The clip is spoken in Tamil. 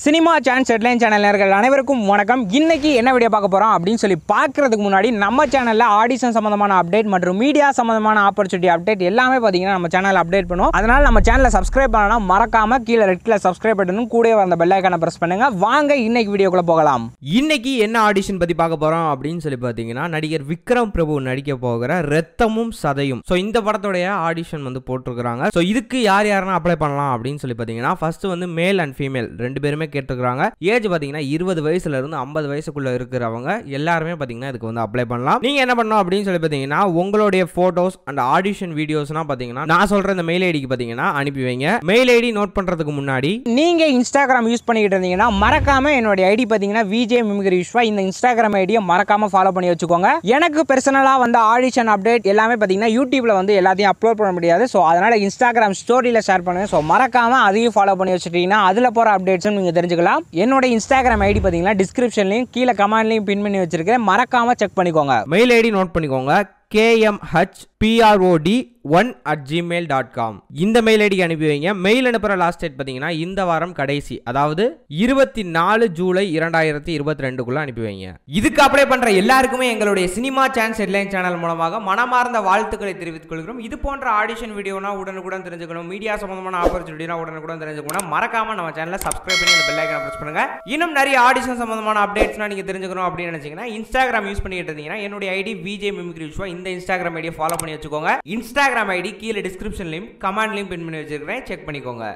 சினிமா சான்ஸ் ஹெட்லைன் சேனல் நேர்கள் அனைவருக்கும் வணக்கம் இன்னைக்கு என்ன வீடியோ பார்க்க போகிறோம் அப்படின்னு சொல்லி பார்க்கறதுக்கு முன்னாடி நம்ம சேனலில் ஆடிஷன் சம்மந்தமான அப்டேட் மற்றும் மீடியா சம்மந்தமான ஆப்பர்ச்சுனிட்டி அப்டேட் எல்லாமே பார்த்தீங்கன்னா நம்ம சேனல் அப்டேட் பண்ணுவோம் அதனால் நம்ம சேனலை சப்ஸ்கிரைப் பண்ணலாம் மறக்காம கீழே ரெட் கலர் சப்ஸ்கிரைப் பண்ணணும் கூடவே வந்த பெல் ஐக்கானை ப்ரெஸ் பண்ணுங்க வாங்க இன்னைக்கு வீடியோக்குள்ள போகலாம் இன்னைக்கு என்ன ஆடிஷன் பத்தி பார்க்க போறோம் அப்படின்னு சொல்லி பார்த்தீங்கன்னா நடிகர் விக்ரம் பிரபு நடிக்க போகிற ரத்தமும் சதையும் ஸோ இந்த படத்துடைய ஆடிஷன் வந்து போட்டிருக்கிறாங்க ஸோ இதுக்கு யார் யாரெல்லாம் அப்ளை பண்ணலாம் அப்படின்னு சொல்லி பார்த்தீங்கன்னா ஃபர்ஸ்ட் வந்து மேல் அண்ட் ஃபீமேல் ரெண்டு பேருமே கேட்டிருக்கிறாங்க ஏஜ் பார்த்தீங்கன்னா இருபது வயசுல இருந்து ஐம்பது வயசுக்குள்ள இருக்கிறவங்க எல்லாருமே பார்த்தீங்கன்னா இதுக்கு வந்து அப்ளை பண்ணலாம் நீங்க என்ன பண்ணணும் அப்படின்னு சொல்லி பார்த்தீங்கன்னா உங்களுடைய போட்டோஸ் அண்ட் ஆடிஷன் வீடியோஸ்லாம் பார்த்தீங்கன்னா நான் சொல்ற இந்த மெயில் ஐடிக்கு பார்த்தீங்கன்னா அனுப்பி வைங்க மெயில் ஐடி நோட் பண்றதுக்கு முன்னாடி நீங்க இன்ஸ்டாகிராம் யூஸ் பண்ணிக்கிட்டு இருந்தீங்கன்னா மறக்காம என்னுடைய ஐடி பார்த்தீங்கன்னா விஜே மிமிகிரி விஸ்வா இந்த இன்ஸ்டாகிராம் ஐடியை மறக்காம ஃபாலோ பண்ணி வச்சுக்கோங்க எனக்கு பர்சனலாக வந்து ஆடிஷன் அப்டேட் எல்லாமே பார்த்தீங்கன்னா யூடியூப்ல வந்து எல்லாத்தையும் அப்லோட் பண்ண முடியாது ஸோ அதனால இன்ஸ்டாகிராம் ஸ்டோரியில் ஷேர் பண்ணுங்க ஸோ மறக்காம அதையும் ஃபாலோ பண்ணி வச்சுட்டீங்கன்னா அதில் போகிற அப்டேட்ஸும் நீங்கள் தெரிஞ்சுக்கலாம் என்னோட இன்ஸ்டாகிராம் ஐடி பார்த்தீங்கன்னா டிஸ்கிரிப்ஷன்லையும் கீழே கமெண்ட்லையும் பின் பண்ணி வச்சிருக்கேன் மறக்காம செக் பண்ணிக்கோங்க மெயில் ஐடி நோட் பண்ணிக்கோங்க K M H P R O D one at Gmail dot com இந்த மெயில் ஐடிக்கு அனுப்பி வைங்க மெயில் அனுப்புகிற லாஸ்ட் டேட் பார்த்தீங்கன்னா இந்த வாரம் கடைசி அதாவது இருபத்தி நாலு ஜூலை இரண்டாயிரத்தி இருபத்தி ரெண்டுக்குள்ள அனுப்பி வைங்க இதுக்கு அப்ளை பண்ற எல்லாருக்குமே எங்களுடைய சினிமா சான்ஸ் ஹெட்லைன் சேனல் மூலமாக மனமார்ந்த வாழ்த்துக்களை தெரிவித்துக் கொள்கிறோம் இது போன்ற ஆடிஷன் வீடியோனா உடனுக்குடன் தெரிஞ்சுக்கணும் மீடியா சம்பந்தமான ஆப்பர்ச்சுனிட்டினா உடனுக்குடன் தெரிஞ்சுக்கணும் மறக்காம நம்ம சேனலை சப்ஸ்கிரைப் பண்ணி அந்த பெல் ஐக்கனை பிரஸ் பண்ணுங்க இன்னும் நிறைய ஆடிஷன் சம்பந்தமான அப்டேட்ஸ்லாம் நீங்க தெரிஞ்சுக்கணும் அப்படின்னு நினைச்சீங்கன்னா இன்ஸ்டாகிராம் யூஸ் பண்ணிட்டு இருந்தீங்கன்னா என்னுடைய ஐடி விஜே மிமிக்ரி விஸ்வா இந்த இன்ஸ்டாகிராம் ஐடியை ஃபாலோ பண்ணி வச்சுக்கோங்க இன்ஸ்டாகிராம் ஐடி கீழே டிஸ்கிரிப்ஷன்லையும் கமெண்ட்லையும் பின் பண்ணி வச்சிருக்கிறேன் செக் பண்ணிக்கோங்க